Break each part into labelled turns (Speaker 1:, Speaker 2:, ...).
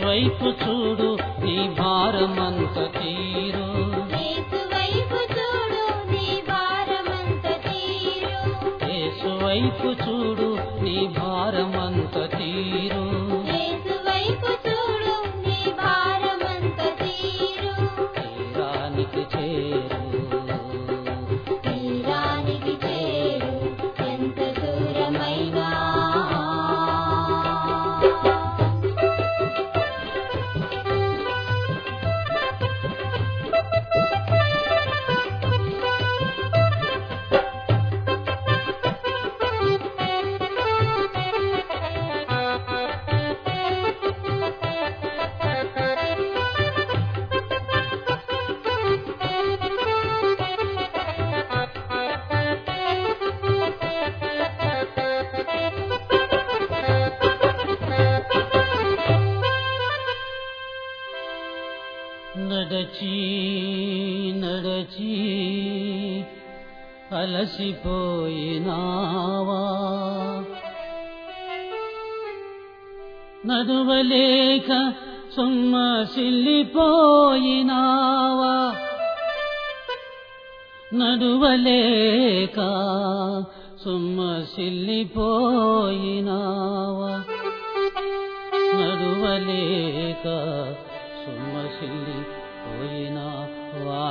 Speaker 1: వైపు చూడు నీ భారమంత తీరు
Speaker 2: యేసు వైపు చూడు నీ భారమంత తీరు
Speaker 1: యేసు వైపు చూడు నీ భారమంత తీరు
Speaker 2: యేసు వైపు చూడు నీ భారమంత తీరు
Speaker 1: తీరానికి చేరు
Speaker 2: తీరానికి చేరు ఎంత దూరమైనా
Speaker 1: నడచి నడచి అలసిపోయినావా నడువలేక సొమ్మసిల్లిపోయినావా నడువలేక సొమ్మసిల్లిపోయినావా నడువలేక సుమ్మసిల్లి పోయినావా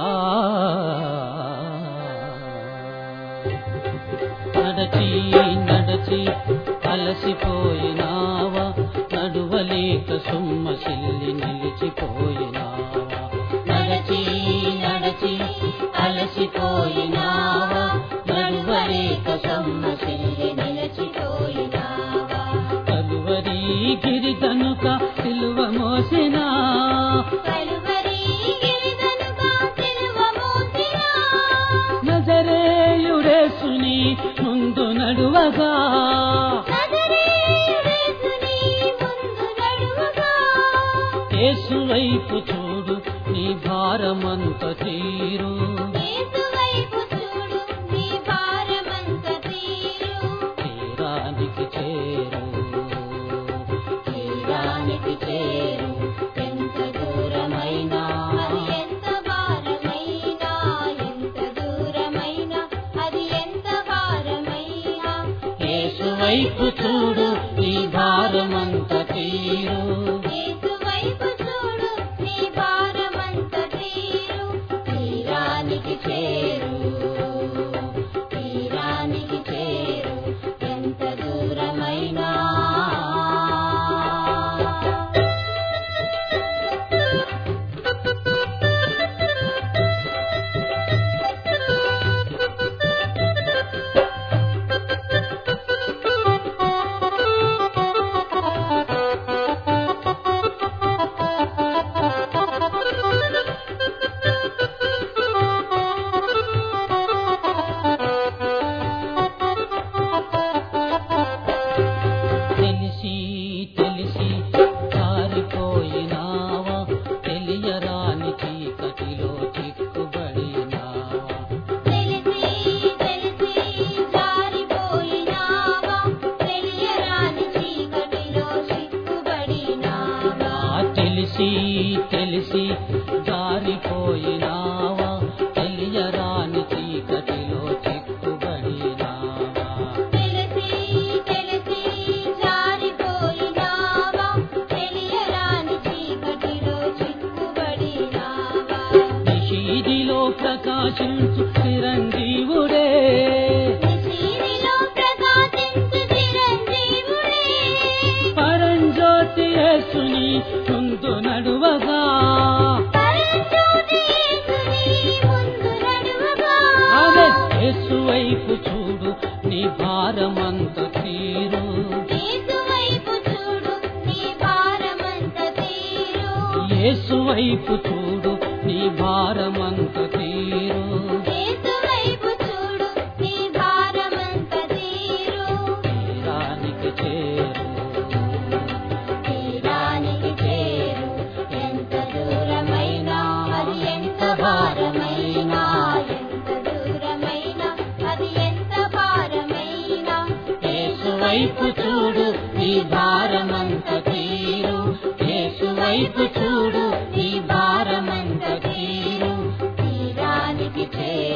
Speaker 1: నడచి నడచి అలసిపోయినావా నడువలేక సుమ్మసిల్లి నిలిచిపోయినావా నడచి నడచి అలసిపోయినావా నడువలేక సొమ్మసిల్లి
Speaker 2: నిలచిపోయినావా
Speaker 1: కలువరి గిరి కనుక సిలువ మోసినా
Speaker 2: కలువరి గిరిదనుక సిలువ మోసినా
Speaker 1: నజరేయుడేసుని ముందు నడువగా
Speaker 2: నజరేయుడేసుని ముందు నడువగా
Speaker 1: యేసు వైపు చూడు నీ భారమంత తీరు
Speaker 2: యేసు వైపు చూడు నీ భారమంత తీరు
Speaker 1: తీరానికి చేరు
Speaker 2: తీరానికి చేరు ఎంత దూరమైనా అది ఎంత భారమైనా ఎంత దూరమైనా అది ఎంత భారమైనా
Speaker 1: యేసు వైపు చూడు నీ భారమంత తీరు
Speaker 2: యేసు వైపు చూడు నీ భారమంత తీరు తీరానికి చేరు తీరానికి చేరు ఎంత దూరమైనా
Speaker 1: తెలిసి తెలిసి జారిపోయినావా తెలియరాని చీకటిలో చిక్కుబడినావా
Speaker 2: తెలిసి తెలిసి జారిపోయినావా తెలియరాని చీకటిలో చిక్కుబడినావా
Speaker 1: ఆ తెలిసి తెలిసి జారిపోయినావా తెలియరాని చీకటిలో చిక్కుబడినావా
Speaker 2: తెలిసి తెలిసి జారిపోయినావా తెలియరాని చీకటిలో చిక్కుబడినావా
Speaker 1: నిషీదిలో ప్రకాశించు చిరంజీవుడే
Speaker 2: నిశీదిలో ప్రకాశించు చిరంజీవుడే
Speaker 1: పరంజ్యోతి యేసుని ముందు నడువగా
Speaker 2: పరంజ్యోతి యేసుని ముందు నడువగా
Speaker 1: ఆమె యేసు వైపు చూడు నీ భారమంత తీరు
Speaker 2: యేసు వైపు చూడు నీ భారమంత తీరు
Speaker 1: యేసు వైపు చూడు నీ భారమంత తీరు
Speaker 2: యేసు వైపు చూడు నీ భారమంత తీరు
Speaker 1: తీరానికి చేరు
Speaker 2: తీరానికి చేరు ఎంత దూరమైనా అది ఎంత భారమైనా ఎంత దూరమైనా అది ఎంత భారమైనా
Speaker 1: యేసు వైపు చూడు నీ భారమంత తీరు యేసు వైపు చూడు నీ భారమంత తీరు
Speaker 2: తీరానికి చేరు